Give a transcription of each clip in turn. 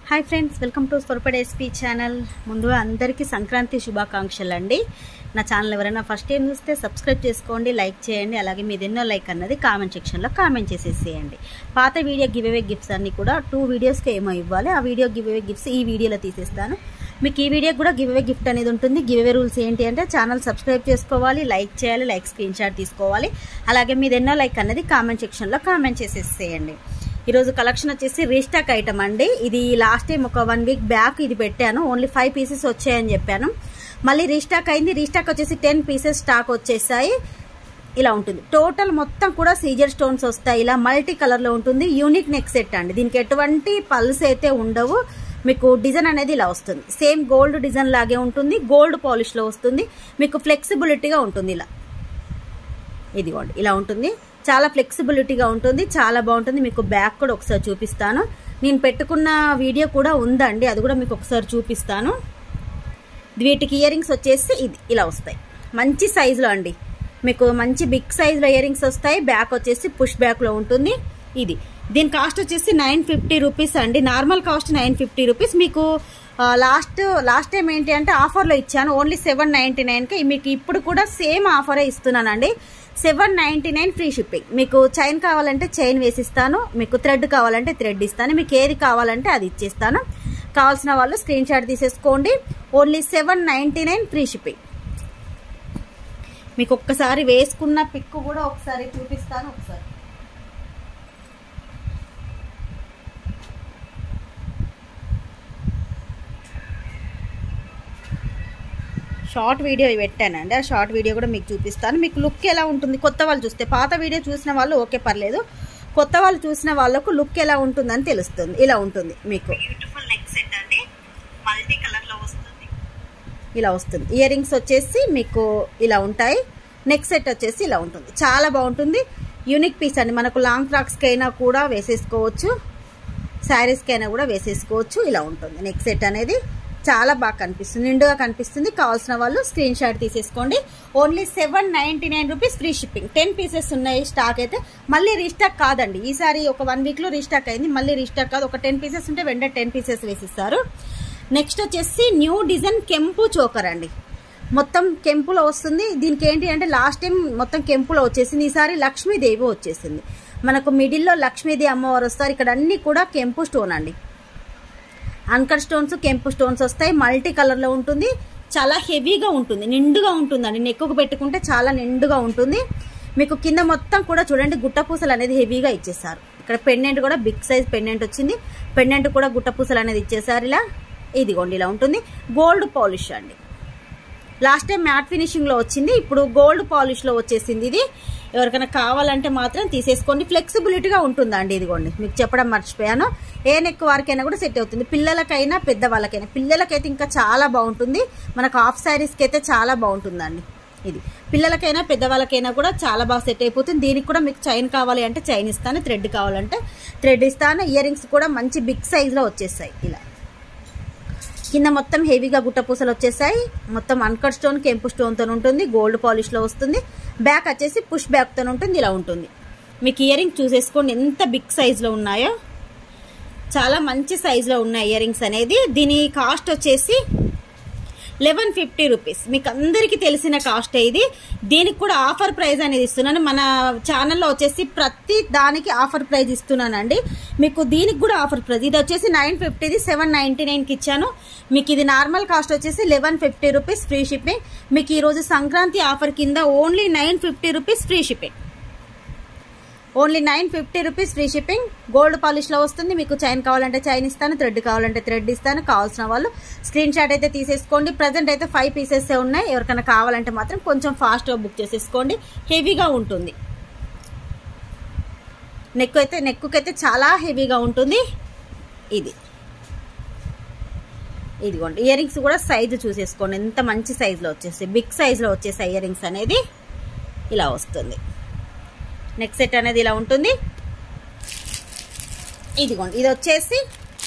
hi friends welcome to స్వరపడే SP channel ముందుగా అందరికీ సంక్రాంతి శుభాకాంక్షలు అండి నా ఛానల్ ఎవరైనా ఫస్ట్ టైం చూస్తే సబ్స్క్రైబ్ చేసుకోండి లైక్ చేయండి అలాగే మీది ఎన్నో లైక్ అన్నది కామెంట్ సెక్షన్లో కామెంట్ చేసేసేయండి పాత వీడియో గివ్ అవే గిఫ్ట్స్ అన్ని కూడా టూ వీడియోస్కి ఏమో ఇవ్వాలి ఆ వీడియో గివ్ అవే గిఫ్ట్స్ ఈ వీడియోలో తీసేస్తాను మీకు ఈ వీడియోకి కూడా గివ్ అవే గిఫ్ట్ అనేది ఉంటుంది గివ్ అవే రూల్స్ ఏంటి అంటే ఛానల్ సబ్స్క్రైబ్ చేసుకోవాలి లైక్ చేయాలి లైక్ స్క్రీన్ షాట్ తీసుకోవాలి అలాగే మీది ఎన్నో లైక్ అన్నది కామెంట్ సెక్షన్లో కామెంట్ చేసేసేయండి ఈరోజు కలెక్షన్ వచ్చేసి రీస్టాక్ ఐటమ్ అండి ఇది లాస్ట్ టైం ఒక వన్ వీక్ బ్యాక్ ఇది పెట్టాను ఓన్లీ ఫైవ్ పీసెస్ వచ్చాయని చెప్పాను మళ్ళీ రీస్టాక్ అయింది రీస్టాక్ వచ్చేసి టెన్ పీసెస్ స్టాక్ వచ్చేసాయి ఇలా ఉంటుంది టోటల్ మొత్తం కూడా సీజర్ స్టోన్స్ వస్తాయి ఇలా మల్టీ కలర్లో ఉంటుంది యూనిక్ నెక్ సెట్ అండి దీనికి ఎటువంటి పల్స్ అయితే ఉండవు మీకు డిజైన్ అనేది ఇలా వస్తుంది సేమ్ గోల్డ్ డిజైన్ లాగే ఉంటుంది గోల్డ్ పాలిష్లో వస్తుంది మీకు ఫ్లెక్సిబిలిటీగా ఉంటుంది ఇలా ఇదిగోండి ఇలా ఉంటుంది చాలా ఫ్లెక్సిబిలిటీగా ఉంటుంది చాలా బాగుంటుంది మీకు బ్యాక్ కూడా ఒకసారి చూపిస్తాను నేను పెట్టుకున్న వీడియో కూడా ఉందండి అది కూడా మీకు ఒకసారి చూపిస్తాను వీటికి ఇయర్ రింగ్స్ వచ్చేసి ఇది ఇలా వస్తాయి మంచి సైజులో అండి మీకు మంచి బిగ్ సైజులో ఇయర్ రింగ్స్ వస్తాయి బ్యాక్ వచ్చేసి పుష్ బ్యాక్లో ఉంటుంది ఇది దీని కాస్ట్ వచ్చేసి నైన్ ఫిఫ్టీ రూపీస్ అండి normal cost nine fifty rupees మీకు లాస్ట్ లాస్ట్ టైం ఏంటి అంటే ఆఫర్లో ఇచ్చాను ఓన్లీ సెవెన్ నైంటీ నైన్కి మీకు ఇప్పుడు కూడా సేమ్ ఆఫరే ఇస్తున్నానండి seven ninety nine free shipping మీకు చైన్ కావాలంటే చైన్ వేసిస్తాను మీకు థ్రెడ్ కావాలంటే థ్రెడ్ ఇస్తాను మీకు ఏది కావాలంటే అది ఇచ్చేస్తాను కావాల్సిన వాళ్ళు స్క్రీన్ షాట్ తీసేసుకోండి only seven ninety nine free shipping మీకు ఒక్కసారి వేసుకున్న పిక్ కూడా ఒకసారి చూపిస్తాను ఒకసారి షార్ట్ వీడియో పెట్టానండి ఆ షార్ట్ వీడియో కూడా మీకు చూపిస్తాను మీకు లుక్ ఎలా ఉంటుంది కొత్త వాళ్ళు చూస్తే పాత వీడియో చూసిన వాళ్ళు ఓకే పర్లేదు కొత్త వాళ్ళు చూసిన వాళ్ళకు లుక్ ఎలా ఉంటుందని తెలుస్తుంది ఇలా ఉంటుంది మీకు బ్యూటిఫుల్ నెక్ సెట్ అండి మల్టీ కలర్లో వస్తుంది ఇలా వస్తుంది ఇయర్ రింగ్స్ వచ్చేసి మీకు ఇలా ఉంటాయి నెక్ సెట్ వచ్చేసి ఇలా ఉంటుంది చాలా బాగుంటుంది యూనిక్ పీస్ అండి మనకు లాంగ్ ఫ్రాక్స్కి అయినా కూడా వేసేసుకోవచ్చు శారీస్కి అయినా కూడా వేసేసుకోవచ్చు ఇలా ఉంటుంది నెక్ సెట్ అనేది చాలా బాగా కనిపిస్తుంది నిండుగా కనిపిస్తుంది కావాల్సిన వాళ్ళు స్క్రీన్ షాట్ తీసేసుకోండి only seven ninety nine rupees free shipping ten pieces ఉన్నాయి స్టాక్ అయితే మళ్ళీ రీస్టాక్ కాదండి ఈసారి ఒక వన్ వీక్లో రీస్టాక్ అయింది మళ్ళీ రీస్టాక్ కాదు ఒక టెన్ పీసెస్ ఉంటే వెంటనే టెన్ పీసెస్ వేసిస్తారు నెక్స్ట్ వచ్చేసి న్యూ డిజైన్ కెంపు చోకర్ అండి మొత్తం కెంపులో వస్తుంది దీనికి ఏంటి అంటే లాస్ట్ టైం మొత్తం కెంపులో వచ్చేసింది ఈసారి లక్ష్మీదేవి వచ్చేసింది మనకు మిడిల్లో లక్ష్మీదేవి అమ్మవారు వస్తారు ఇక్కడ అన్ని కూడా కెంపు స్టోన్ అండి అన్కట్ స్టోన్స్ కెంపు స్టోన్స్ వస్తాయి మల్టీ కలర్లో ఉంటుంది చాలా హెవీగా ఉంటుంది నిండుగా ఉంటుందండి నెక్కుకు పెట్టుకుంటే చాలా నిండుగా ఉంటుంది మీకు కింద మొత్తం కూడా చూడండి గుట్టపూసలు అనేది హెవీగా ఇచ్చేసారు ఇక్కడ పెండెంట్ కూడా బిగ్ సైజ్ పెండెంట్ వచ్చింది పెండెంట్ కూడా గుట్టపూసలు అనేది ఇచ్చేసారు ఇలా ఇదిగోండి ఇలా ఉంటుంది గోల్డ్ పాలిష్ అండి లాస్ట్ టైం మ్యాట్ ఫినిషింగ్లో వచ్చింది ఇప్పుడు గోల్డ్ పాలిష్లో వచ్చేసింది ఇది ఎవరికైనా కావాలంటే మాత్రం తీసేసుకోండి ఫ్లెక్సిబిలిటీగా ఉంటుందండి ఇదిగోండి మీకు చెప్పడం మర్చిపోయాను ఏ నెక్ వారికైనా కూడా సెట్ అవుతుంది పిల్లలకైనా పెద్దవాళ్ళకైనా పిల్లలకైతే ఇంకా చాలా బాగుంటుంది మనకు హాఫ్ శారీస్కి అయితే చాలా బాగుంటుందండి ఇది పిల్లలకైనా పెద్దవాళ్ళకైనా కూడా చాలా బాగా సెట్ అయిపోతుంది దీనికి కూడా మీకు చైన్ కావాలి అంటే చైన్ ఇస్తాను థ్రెడ్ కావాలంటే థ్రెడ్ ఇస్తాను ఇయర్ రింగ్స్ కూడా మంచి బిగ్ సైజ్లో వచ్చేస్తాయి ఇలా కింద మొత్తం హెవీగా గుట్టపూసలు వచ్చేసాయి మొత్తం అన్కట్ స్టోన్ కెంపు స్టోన్తో ఉంటుంది గోల్డ్ పాలిష్లో వస్తుంది బ్యాక్ వచ్చేసి పుష్ బ్యాక్తో ఉంటుంది ఇలా ఉంటుంది మీకు ఇయర్ రింగ్ చూసేసుకోండి ఎంత బిగ్ సైజులో ఉన్నాయో చాలా మంచి సైజులో ఉన్నాయి ఇయర్ రింగ్స్ అనేది దీని కాస్ట్ వచ్చేసి లెవెన్ ఫిఫ్టీ రూపీస్ మీకు అందరికీ తెలిసిన కాస్ట్ ఇది దీనికి కూడా ఆఫర్ ప్రైస్ అనేది ఇస్తున్నాను మన ఛానల్లో వచ్చేసి ప్రతి దానికి ఆఫర్ ప్రైస్ ఇస్తున్నానండి మీకు దీనికి కూడా ఆఫర్ ప్రైస్ ఇది వచ్చేసి నైన్ ఫిఫ్టీది సెవెన్ నైంటీ నైన్కి ఇచ్చాను మీకు ఇది నార్మల్ కాస్ట్ వచ్చేసి eleven fifty rupees free shipping మీకు ఈరోజు సంక్రాంతి ఆఫర్ కింద only nine fifty rupees free shipping only nine fifty rupees free shipping gold పాలిష్లో వస్తుంది మీకు చైన్ కావాలంటే చైన్ ఇస్తాను థ్రెడ్ కావాలంటే థ్రెడ్ ఇస్తాను కావాల్సిన వాళ్ళు స్క్రీన్ షాట్ అయితే తీసేసుకోండి ప్రజెంట్ అయితే ఫైవ్ పీసెస్ ఉన్నాయి ఎవరికైనా కావాలంటే మాత్రం కొంచెం ఫాస్ట్గా బుక్ చేసేసుకోండి హెవీగా ఉంటుంది నెక్ అయితే నెక్కుకైతే చాలా హెవీగా ఉంటుంది ఇది ఇదిగోండి ఇయర్ రింగ్స్ కూడా సైజు చూసేసుకోండి ఎంత మంచి సైజులో వచ్చేసి బిగ్ సైజులో వచ్చేసి ఇయర్ రింగ్స్ అనేది ఇలా వస్తుంది నెక్ సెట్ అనేది ఇలా ఉంటుంది ఇదిగోండి ఇది వచ్చేసి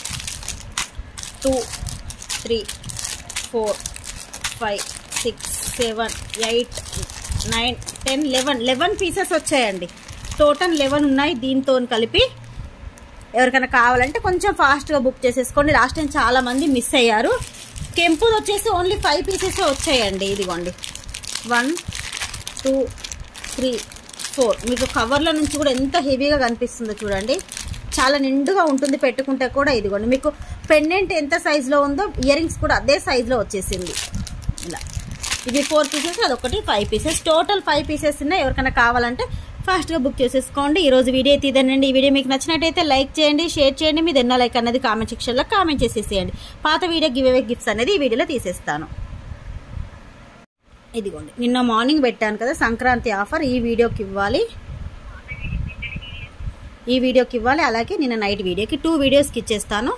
two three four five six seven eight nine ten eleven eleven pieces వచ్చాయండి టోటల్ లెవెన్ ఉన్నాయి దీంతో కలిపి ఎవరికైనా కావాలంటే కొంచెం ఫాస్ట్గా బుక్ చేసేసుకోండి లాస్ట్ టైం చాలా మంది మిస్ అయ్యారు కెంపుది వచ్చేసి ఓన్లీ ఫైవ్ పీసెస్ వచ్చాయండి ఇదిగోండి వన్ టూ త్రీ ఫోర్ మీకు కవర్ల నుంచి కూడా ఎంత హెవీగా కనిపిస్తుందో చూడండి చాలా నిండుగా ఉంటుంది పెట్టుకుంటే కూడా ఇదిగోండి మీకు పెండెంట్ ఎంత సైజులో ఉందో ఇయర్ రింగ్స్ కూడా అదే సైజులో వచ్చేసింది ఇలా ఇది ఫోర్ పీసెస్ అదొకటి five pieces total five pieces ఉన్నాయి ఎవరికైనా కావాలంటే ఫాస్ట్గా బుక్ చేసేసుకోండి ఈ రోజు వీడియో అయితే ఇదేనండి ఈ వీడియో మీకు నచ్చినట్టయితే లైక్ చేయండి షేర్ చేయండి మీది ఎన్నో లైక్ అనేది కామెంట్ సెక్షన్లో కామెంట్ చేసేసేయండి పాత వీడియో గివ్ అవే గిఫ్ట్స్ అనేది ఈ వీడియోలో తీసేస్తాను ఇదిగోండి నిన్న మార్నింగ్ పెట్టాను కదా సంక్రాంతి ఆఫర్ ఈ వీడియోకి ఇవ్వాలి ఈ వీడియోకి ఇవ్వాలి అలాగే నిన్న నైట్ వీడియోకి టూ వీడియోస్కి ఇచ్చేస్తాను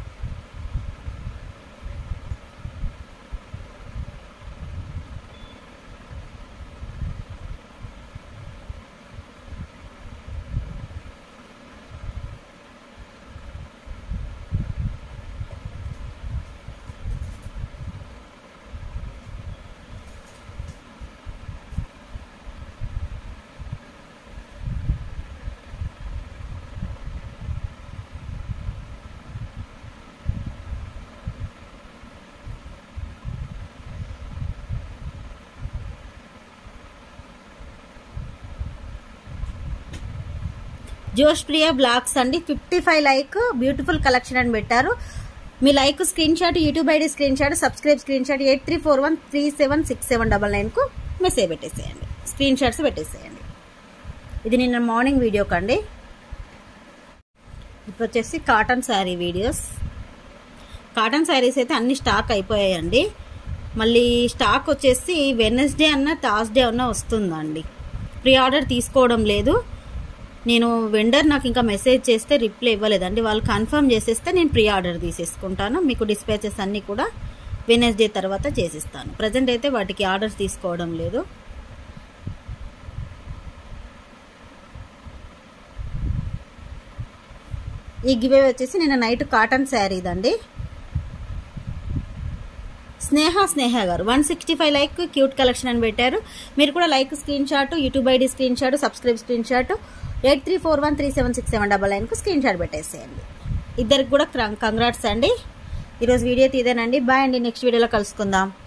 జోష్ ప్రియ బ్లాగ్స్ అండి fifty five like beautiful collection అని పెట్టారు మీ like screenshot YouTube ID screenshot subscribe screenshot eight three four one three seven six seven double నైన్కు మెసేజ్ పెట్టేసేయండి స్క్రీన్ షాట్స్ పెట్టేసేయండి ఇది నిన్న మార్నింగ్ వీడియో కండి ఇప్పుడు వచ్చేసి cotton sari videos cotton saris అయితే అన్ని స్టాక్ అయిపోయాయండి మళ్ళీ స్టాక్ వచ్చేసి వెనస్డే అన్న థర్స్డే అన్న వస్తుందండి ప్రీ ఆర్డర్ తీసుకోవడం లేదు నేను వెండర్ నాకు ఇంకా మెసేజ్ చేస్తే రిప్లై ఇవ్వలేదండి వాళ్ళు కన్ఫర్మ్ చేసేస్తే నేను ప్రీ ఆర్డర్ తీసేసుకుంటాను మీకు డిస్పాచెస్ అన్నీ కూడా వెనస్డే తర్వాత చేసిస్తాను ప్రజెంట్ అయితే వాటికి ఆర్డర్స్ తీసుకోవడం లేదు ఈ గివే వచ్చేసి నిన్న నైట్ కాటన్ శారీదండి స్నేహ స్నేహ గారు one sixty five like cute collection అని పెట్టారు మీరు కూడా like screenshot YouTube ID screenshot subscribe screenshot eight three four one three seven six seven double నైన్కు స్క్రీన్ షాట్ పెట్టేసేయండి ఇద్దరికి కూడా కంగ్రాట్స్ అండి ఈరోజు వీడియో తీదేనండి బాయ్ అండి నెక్స్ట్ వీడియోలో కలుసుకుందాం